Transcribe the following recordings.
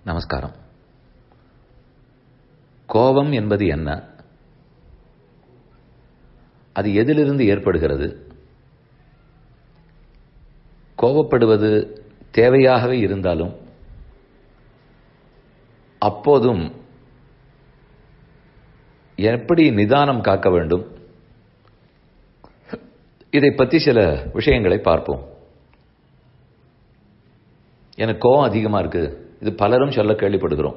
நமஸ்காரம் கோபம் என்பது என்ன அது எதிலிருந்து ஏற்படுகிறது கோபப்படுவது தேவையாகவே இருந்தாலும் அப்போதும் எப்படி நிதானம் காக்க வேண்டும் இதை பற்றி சில விஷயங்களை பார்ப்போம் எனக்கு கோபம் அதிகமா இருக்கு இது பலரும் சொல்ல கேள்விப்படுகிறோம்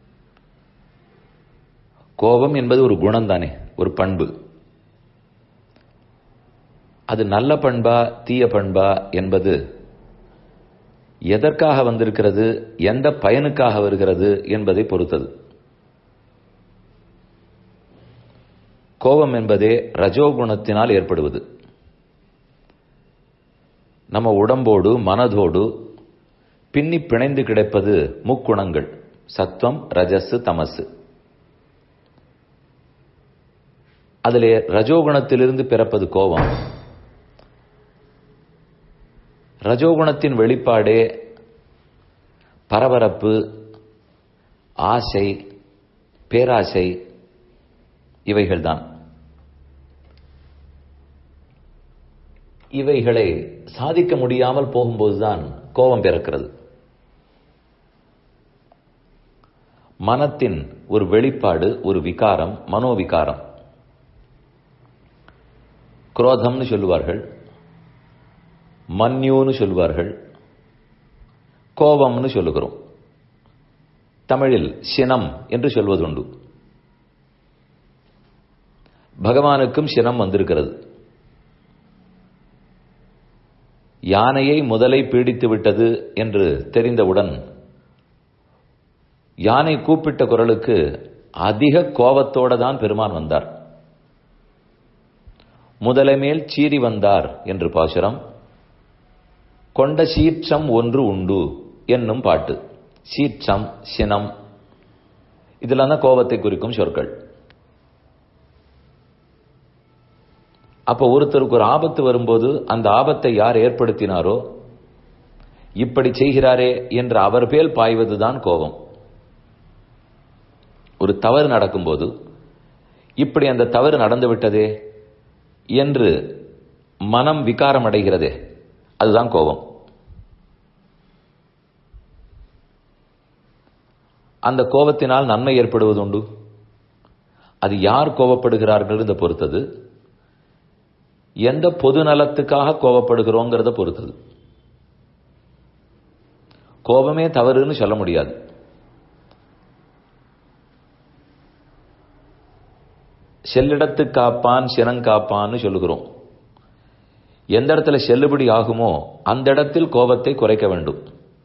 கோபம் என்பது ஒரு குணம் தானே ஒரு பண்பு அது நல்ல பண்பா தீய பண்பா என்பது எதற்காக வந்திருக்கிறது எந்த பயனுக்காக வருகிறது என்பதை பொறுத்தது கோபம் என்பதே ரஜோகுணத்தினால் ஏற்படுவது நம்ம உடம்போடு மனதோடு பின்னி பிணைந்து கிடைப்பது முக்குணங்கள் சத்வம் ரஜஸ் தமசு அதிலே ரஜோகுணத்திலிருந்து பிறப்பது கோபம் ரஜோகுணத்தின் வெளிப்பாடே பரபரப்பு ஆசை பேராசை இவைகள்தான் இவைகளை சாதிக்க முடியாமல் போகும்போதுதான் கோபம் பிறக்கிறது மனத்தின் ஒரு வெளிப்பாடு ஒரு விகாரம் மனோவிகாரம் குரோதம்னு சொல்லுவார்கள் மன்யூன்னு சொல்லுவார்கள் கோபம்னு சொல்லுகிறோம் தமிழில் சினம் என்று சொல்வதுண்டு பகவானுக்கும் சினம் வந்திருக்கிறது யானையை முதலை பீடித்து விட்டது என்று தெரிந்தவுடன் யானை கூப்பிட்ட குரலுக்கு அதிக கோபத்தோட தான் பெருமான் வந்தார் முதலை மேல் சீறி வந்தார் என்று பாசுரம் கொண்ட சீற்றம் ஒன்று உண்டு என்னும் பாட்டு சீற்றம் சினம் இதெல்லாம் தான் கோபத்தை குறிக்கும் சொற்கள் அப்போ ஒருத்தருக்கு ஒரு ஆபத்து வரும்போது அந்த ஆபத்தை யார் ஏற்படுத்தினாரோ இப்படி செய்கிறாரே என்று அவர் பேல் பாய்வதுதான் கோபம் ஒரு தவறு நடக்கும்போது இப்படி அந்த தவறு நடந்து விட்டதே என்று மனம் விகாரம் அடைகிறதே அதுதான் கோபம் அந்த கோபத்தினால் நன்மை ஏற்படுவது உண்டு அது யார் கோபப்படுகிறார்கள் இந்த பொறுத்தது எந்த பொது நலத்துக்காக கோபப்படுகிறோங்கிறத பொறுத்தது கோபமே தவறுன்னு சொல்ல முடியாது செல்லிடத்து காப்பான் சினங்காப்பான்னு சொல்லுகிறோம் எந்த இடத்துல செல்லுபடி ஆகுமோ அந்த இடத்தில் கோபத்தை குறைக்க வேண்டும்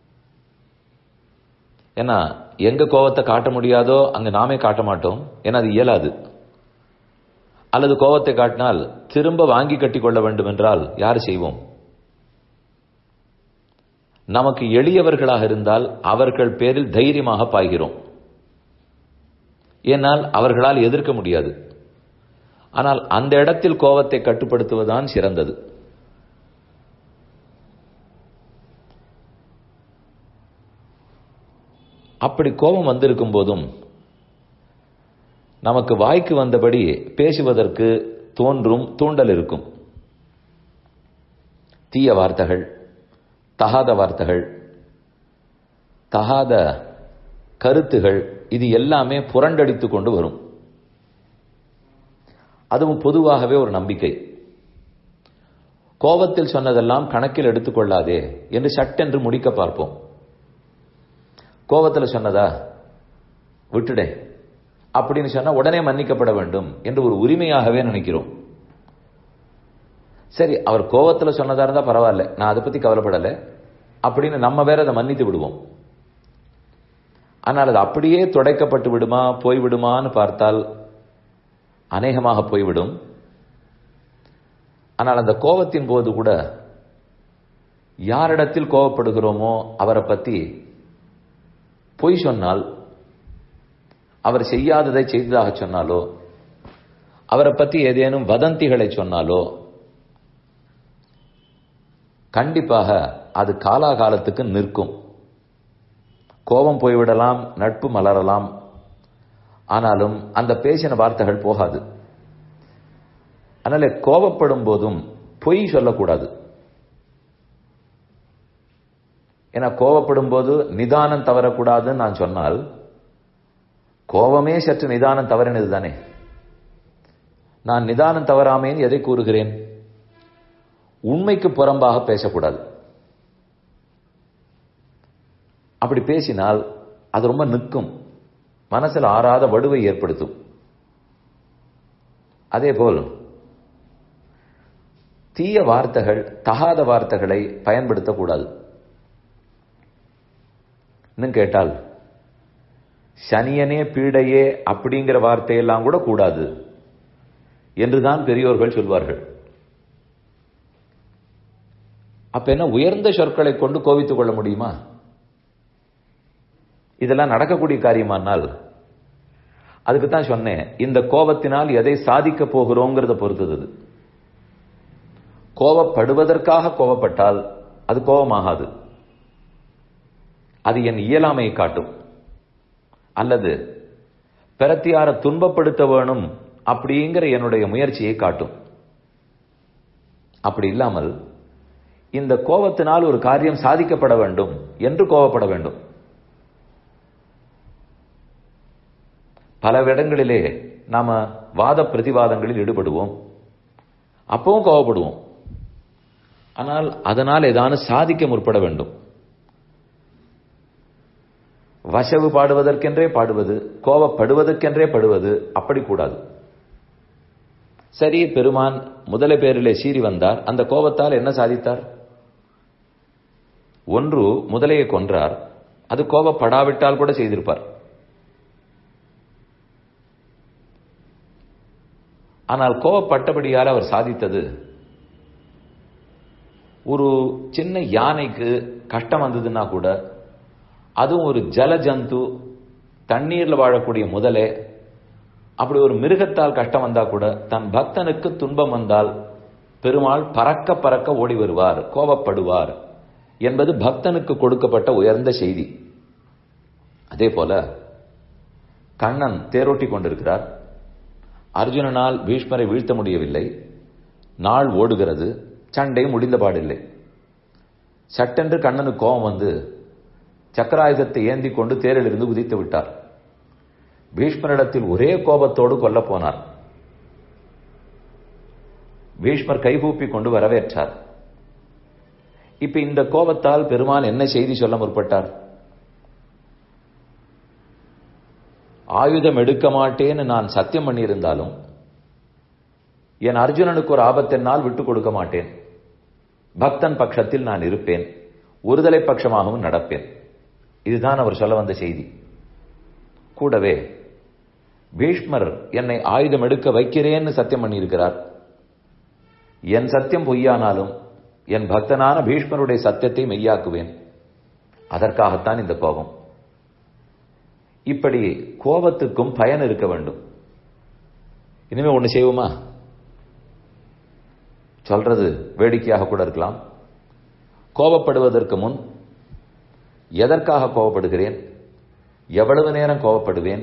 ஏன்னா எங்க கோபத்தை காட்ட முடியாதோ அங்க நாமே காட்ட மாட்டோம் ஏன்னா அது இயலாது அல்லது கோபத்தை காட்டினால் திரும்ப வாங்கி கட்டி கொள்ள வேண்டும் என்றால் யார் செய்வோம் நமக்கு எளியவர்களாக இருந்தால் அவர்கள் பேரில் தைரியமாக பாய்கிறோம் ஏனால் அவர்களால் எதிர்க்க முடியாது ஆனால் அந்த இடத்தில் கோபத்தை கட்டுப்படுத்துவதுதான் சிறந்தது அப்படி கோபம் வந்திருக்கும் போதும் நமக்கு வாய்க்கு வந்தபடி பேசுவதற்கு தோன்றும் தூண்டல் இருக்கும் தீய வார்த்தைகள் தகாத வார்த்தைகள் தகாத கருத்துகள் இது எல்லாமே புரண்டடித்து கொண்டு வரும் அதுவும் பொதுவாகவே ஒரு நம்பிக்கை கோபத்தில் சொன்னதெல்லாம் கணக்கில் எடுத்துக்கொள்ளாதே என்று சட்டென்று முடிக்க பார்ப்போம் கோபத்தில் சொன்னதா விட்டுடே அப்படின்னு சொன்னா உடனே மன்னிக்கப்பட வேண்டும் என்று ஒரு உரிமையாகவே நினைக்கிறோம் சரி அவர் கோபத்தில் சொன்னதா இருந்தா பரவாயில்ல நான் அதை பத்தி கவலைப்படலை அப்படின்னு நம்ம வேற அதை மன்னித்து விடுவோம் ஆனால் அது அப்படியே துடைக்கப்பட்டு விடுமா போய்விடுமான்னு பார்த்தால் அநேகமாக போய்விடும் ஆனால் அந்த கோபத்தின் போது கூட யாரிடத்தில் கோபப்படுகிறோமோ அவரை பத்தி பொய் சொன்னால் அவர் செய்யாததை செய்ததாக சொன்னாலோ அவரை பற்றி ஏதேனும் வதந்திகளை சொன்னாலோ கண்டிப்பாக அது காலாகாலத்துக்கு நிற்கும் கோபம் போய்விடலாம் நட்பு மலரலாம் ஆனாலும் அந்த பேசின வார்த்தைகள் போகாது அதனால கோபப்படும் போதும் பொய் சொல்லக்கூடாது ஏன்னா கோபப்படும் போது நிதானம் தவறக்கூடாதுன்னு நான் சொன்னால் கோபமே சற்று நிதானம் தவறினது தானே நான் நிதானம் தவறாமேன்னு எதை கூறுகிறேன் உண்மைக்கு புறம்பாக பேசக்கூடாது அப்படி பேசினால் அது ரொம்ப நிற்கும் மனசில் ஆறாத வடுவை ஏற்படுத்தும் அதே போல் தீய வார்த்தைகள் தகாத வார்த்தைகளை பயன்படுத்தக்கூடாது இன்னும் கேட்டால் சனியனே பீடையே அப்படிங்கிற வார்த்தையெல்லாம் கூட கூடாது என்றுதான் பெரியோர்கள் சொல்வார்கள் அப்ப என்ன உயர்ந்த சொற்களை கொண்டு கோவித்துக் கொள்ள முடியுமா இதெல்லாம் நடக்கக்கூடிய காரியமானால் அதுக்கு தான் சொன்னேன் இந்த கோபத்தினால் எதை சாதிக்க போகிறோங்கிறத பொறுத்தது கோபப்படுவதற்காக கோபப்பட்டால் அது கோபமாகாது அது என் இயலாமையை காட்டும் அல்லது பிரத்தியார துன்பப்படுத்த வேணும் அப்படிங்கிற என்னுடைய முயற்சியை காட்டும் அப்படி இல்லாமல் இந்த கோபத்தினால் ஒரு காரியம் சாதிக்கப்பட வேண்டும் என்று கோபப்பட வேண்டும் பல இடங்களிலே நாம வாத பிரதிவாதங்களில் ஈடுபடுவோம் அப்பவும் கோவப்படுவோம் ஆனால் அதனால் ஏதான சாதிக்க முற்பட வேண்டும் வசவு பாடுவதற்கென்றே பாடுவது கோவப்படுவதற்கென்றே படுவது அப்படி கூடாது சரி பெருமான் முதல பேரிலே சீறி வந்தார் அந்த கோபத்தால் என்ன சாதித்தார் ஒன்று முதலையை கொன்றார் அது கோபப்படாவிட்டால் கூட செய்திருப்பார் ஆனால் கோபப்பட்டபடியால் அவர் சாதித்தது ஒரு சின்ன யானைக்கு கஷ்டம் வந்ததுன்னா கூட அதுவும் ஒரு ஜல ஜந்து தண்ணீர்ல வாழக்கூடிய முதலே அப்படி ஒரு மிருகத்தால் கஷ்டம் வந்தா கூட தன் பக்தனுக்கு துன்பம் வந்தால் பெருமாள் பறக்க பறக்க ஓடி வருவார் கோபப்படுவார் என்பது பக்தனுக்கு கொடுக்கப்பட்ட உயர்ந்த செய்தி அதே போல கண்ணன் தேரோட்டி கொண்டிருக்கிறார் அர்ஜுனனால் பீஷ்மரை வீழ்த்த முடியவில்லை நாள் ஓடுகிறது சண்டை முடிந்த பாடில்லை சட்டென்று கண்ணனுக்கு கோபம் வந்து சக்கராயுதத்தை ஏந்தி கொண்டு தேரிலிருந்து குதித்து விட்டார் பீஷ்மரிடத்தில் ஒரே கோபத்தோடு கொல்ல போனார் பீஷ்மர் கைகூப்பி கொண்டு வரவேற்றார் இப்ப இந்த கோபத்தால் பெருமான் என்ன செய்தி சொல்ல முற்பட்டார் ஆயுதம் எடுக்க மாட்டேன்னு நான் சத்தியம் பண்ணியிருந்தாலும் என் அர்ஜுனனுக்கு ஒரு ஆபத்தென்னால் விட்டுக் கொடுக்க மாட்டேன் பக்தன் பட்சத்தில் நான் இருப்பேன் ஒருதலை பட்சமாகவும் நடப்பேன் இதுதான் அவர் சொல்ல வந்த செய்தி கூடவே பீஷ்மர் என்னை ஆயுதம் எடுக்க வைக்கிறேன்னு சத்தியம் பண்ணியிருக்கிறார் என் சத்தியம் பொய்யானாலும் என் பக்தனான பீஷ்மருடைய சத்தியத்தை மெய்யாக்குவேன் அதற்காகத்தான் இந்த கோபம் இப்படி கோபத்துக்கும் பயன் இருக்க வேண்டும் இனிமே ஒண்ணு செய்வோமா சொல்றது வேடிக்கையாக கூட இருக்கலாம் கோபப்படுவதற்கு முன் எதற்காக கோபப்படுகிறேன் எவ்வளவு நேரம் கோபப்படுவேன்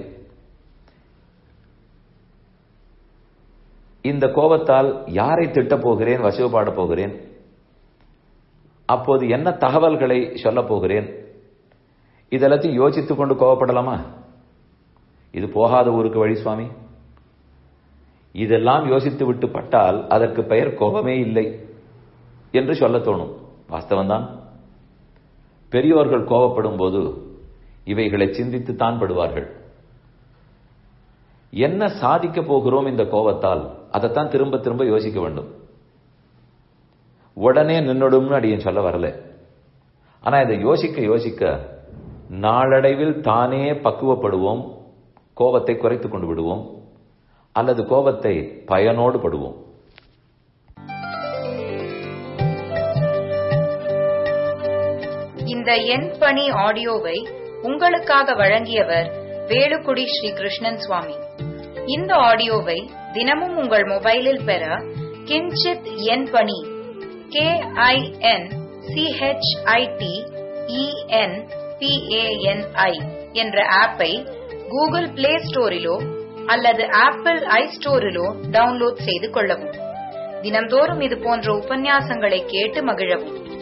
இந்த கோபத்தால் யாரை திட்டப் போகிறேன் வசவுபாட போகிறேன் அப்போது என்ன தகவல்களை சொல்லப் போகிறேன் இதெல்லாத்தையும் யோசித்துக் கொண்டு கோவப்படலாமா இது போகாத ஊருக்கு வழி சுவாமி இதெல்லாம் யோசித்து விட்டு பட்டால் அதற்கு பெயர் கோபமே இல்லை என்று சொல்ல தோணும் வாஸ்தவம்தான் பெரியோர்கள் கோபப்படும் போது இவைகளை சிந்தித்து தான் படுவார்கள் என்ன சாதிக்க போகிறோம் இந்த கோபத்தால் அதைத்தான் திரும்ப திரும்ப யோசிக்க வேண்டும் உடனே நின்னுடும்னு அடியன் சொல்ல வரல ஆனா இதை யோசிக்க யோசிக்க நாளடைவில் தானே பக்குவப்படுவோம் கோபத்தை குறைத்துக் கொண்டு விடுவோம் அல்லது கோபத்தை பயனோடு படுவோம் இந்த எண் பணி ஆடியோவை உங்களுக்காக வழங்கியவர் வேலுக்குடி ஸ்ரீ கிருஷ்ணன் சுவாமி இந்த ஆடியோவை தினமும் உங்கள் மொபைலில் பெற கிஞ்சித் எண் பணி கே ஐ என் சிஹெச்ஐடி இஎன் டிஐஎஸ்பிஏஎன்ஐ என்ற ஆப்பை கூகுள் பிளே ஸ்டோரிலோ அல்லது ஆப்பிள் ஐ ஸ்டோரிலோ டவுன்லோட் செய்து கொள்ளவும் தினம்தோறும் இது போன்ற உபன்யாசங்களை கேட்டு மகிழவும்